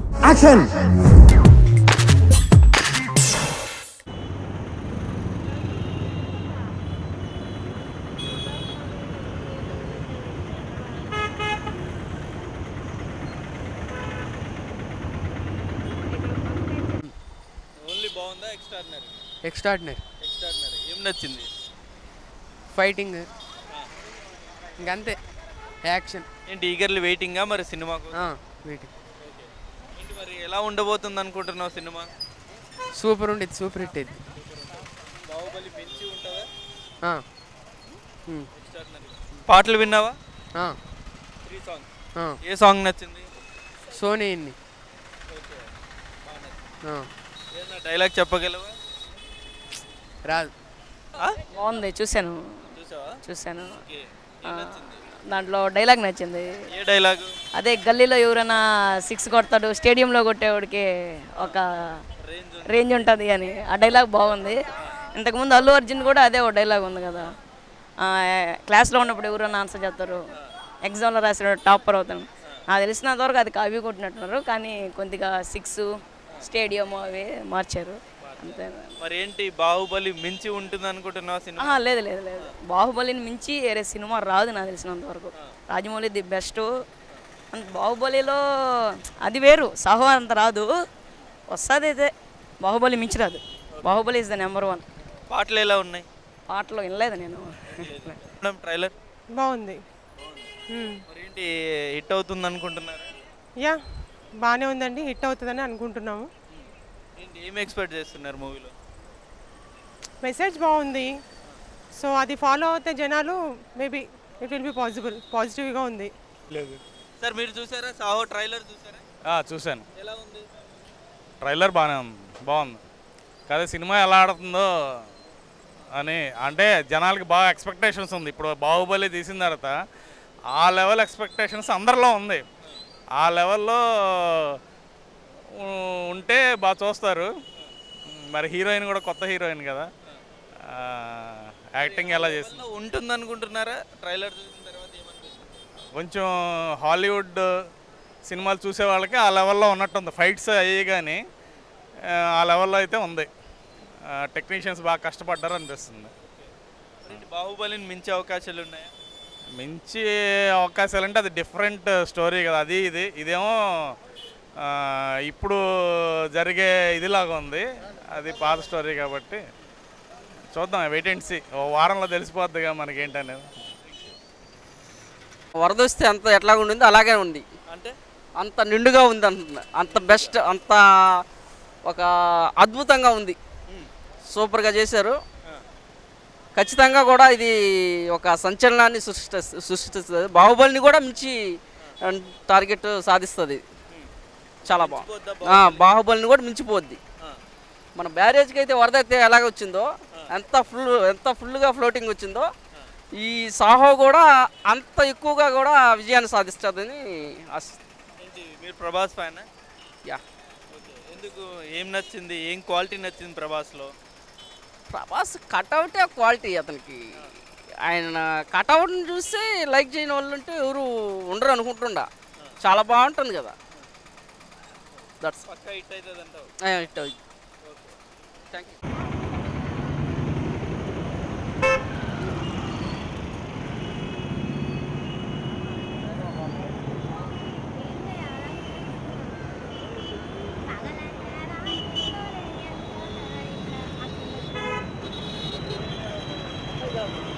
Action only బాగుందా extraordinary extraordinary extraordinary ఏం నచ్చింది ఫైటింగ్ ఇంకంతే యాక్షన్ ఏంటి ఈగర్లీ వెయిటింగా మరి సినిమాకు వెయిటింగ్ ఏంటి మరి ఎలా ఉండబోతుంది అనుకుంటున్నావు సినిమా సూపర్ ఉండేది సూపర్ హిట్ ఇది బాహుబలి పెంచి ఉంటుందా ఆ. ఉమ్. ఎక్స్ట్రాడినరీ పాటలు విన్నావా ఆ. త్రీ సాంగ్ ఆ. ఏ సాంగ్ నచ్చింది సోనీ ఇన్ని ఓకే ఆ. ఏదైనా డైలాగ్ చెప్పగలవా రాదు ఆ? బాగుంది చూశాను చూసావా చూశాను ఓకే ఆ, ఏం నచ్చింది దాంట్లో డైలాగ్ నచ్చింది ఏ డైలాగ్ అదే గల్లీలో ఎవరైనా సిక్స్ కొడతాడు స్టేడియంలో కొట్టేవాడికి ఒక రేంజ్ రేంజ్ ఉంటుంది అని ఆ డైలాగ్ బాగుంది ఇంతకుముందు అల్లు అర్జున్ కూడా అదే ఒక డైలాగ్ ఉంది కదా ఆ, క్లాస్లో ఉన్నప్పుడు ఎవరైనా ఆన్సర్ చేస్తారు ఎగ్జామ్లో రాసిన టాపర్ అవుతాను నాకు తెలిసినంత వరకు అది కాపీ కొట్టినట్టున్నారు కానీ కొద్దిగా సిక్స్ స్టేడియం అవి మార్చారు అంతే మరి ఏంటి బాహుబలి మించి ఉంటుంది అనుకుంటున్నావా సినిమా ఆహా, లేదు లేదు లేదు బాహుబలిని మించి వేరే సినిమా రాదు నాకు తెలిసినంత వరకు రాజమౌళి ది బెస్ట్ అంత బాహుబలిలో అది వేరు సాహో అంత రాదు వస్తుంది అయితే బాహుబలి మించి రాదు Baahubali is the number one పాటలు ఎలా ఉన్నాయి పాటలో వినలేదు నేను మేడం ట్రైలర్ బాగుంది మ్మ్. మరి ఏంటి హిట్ అవుతుంది అనుకుంటున్నారా యా బాగానే ఉందండి హిట్ అవుతుందని అనుకుంటున్నాము ఏంటి ఏం ఎక్స్పెక్ట్ చేస్తున్నారు మూవీలో మెసేజ్ బాగుంది సో అది ఫాలో అవుతే జనాలు maybe it will be possible పాజిటివ్గా ఉంది లేదు సార్ మీరు చూసారా సాహో ట్రైలర్ చూసారా ఆ, చూశాను ఎలా ఉంది ట్రైలర్ బాగానే ఉంది బాగుంది కానీ సినిమా ఎలా ఆడుతుందో అని అంటే జనాలకి బాగా ఎక్స్పెక్టేషన్స్ ఉంది ఇప్పుడు బాహుబలి తీసిన తర్వాత ఆ లెవెల్ ఎక్స్పెక్టేషన్స్ అందరిలో ఉంది ఆ లెవెల్లో ఉ- ఉంటే బాగా చూస్తారు మరి హీరోయిన్ కూడా కొత్త హీరోయిన్ కదా ఆ, యాక్టింగ్ ఎలా చేసింది ఉంటుంది అనుకుంటున్నారా ట్రైలర్ చూసిన తర్వాత ఏమనిపిస్తుంది కొంచెం హాలీవుడ్ సినిమాలు చూసే వాళ్ళకి ఆ లెవెల్లో ఉన్నట్టుంది ఫైట్స్ అయ్యి కానీ ఆ, ఆ లెవెల్లో అయితే ఉంది టెక్నీషియన్స్ బాగా కష్టపడ్డారు అనిపిస్తుంది ఏంటి బాహుబలిని మించే అవకాశాలు ఉన్నాయా మించి అవకాశాలు అంటే అది డిఫరెంట్ స్టోరీ కదా అది ఇది ఇదేమో ఆ, ఇప్పుడు జరిగే ఇదిలాగా ఉంది అది పాత స్టోరీ కాబట్టి చూద్దాం వెయిట్ అండ్ సీ ఓ వారంలో తెలిసిపోద్దిగా మనకేంటనేది వరద వస్తే అంత ఎట్లా ఉండిందో అలాగే ఉంది అంటే అంత నిండుగా ఉంది అంటున్నా అంత బెస్ట్ అంత ఒక అద్భుతంగా ఉంది సూపర్గా చేశారు ఖచ్చితంగా కూడా ఇది ఒక సంచలనాన్ని సృష్టి సృష్టిస్తుంది బాహుబలిని కూడా మించి టార్గెట్ సాధిస్తుంది చాలా బాగుంది ఆ, బాహుబలిని కూడా మించిపోద్ది మన బ్యారేజ్కి అయితే వరద అయితే ఎలాగ వచ్చిందో ఎంత ఫుల్ ఎంత ఫుల్గా ఫ్లోటింగ్ వచ్చిందో ఈ సాహో కూడా అంత ఎక్కువగా కూడా విజయాన్ని సాధిస్తుందని ఆశిస్తున్నాను ఏంటి మీరు ప్రభాస్ ఫ్యాన్ యా ఓకే ఎందుకు ఏం నచ్చింది ఏం క్వాలిటీ నచ్చింది ప్రభాస్లో ప్రభాస్ కటౌటే క్వాలిటీ అతనికి ఆయన కటౌట్ని చూస్తే లైక్ చేయని వాళ్ళు ఉంటే ఎవరు ఉండరు అనుకుంటుండా చాలా బాగుంటుంది కదా దట్స్ పక్కా హిట్ అవుతుంది అంటావు ఇట్ థ్యాంక్ యూ పాగల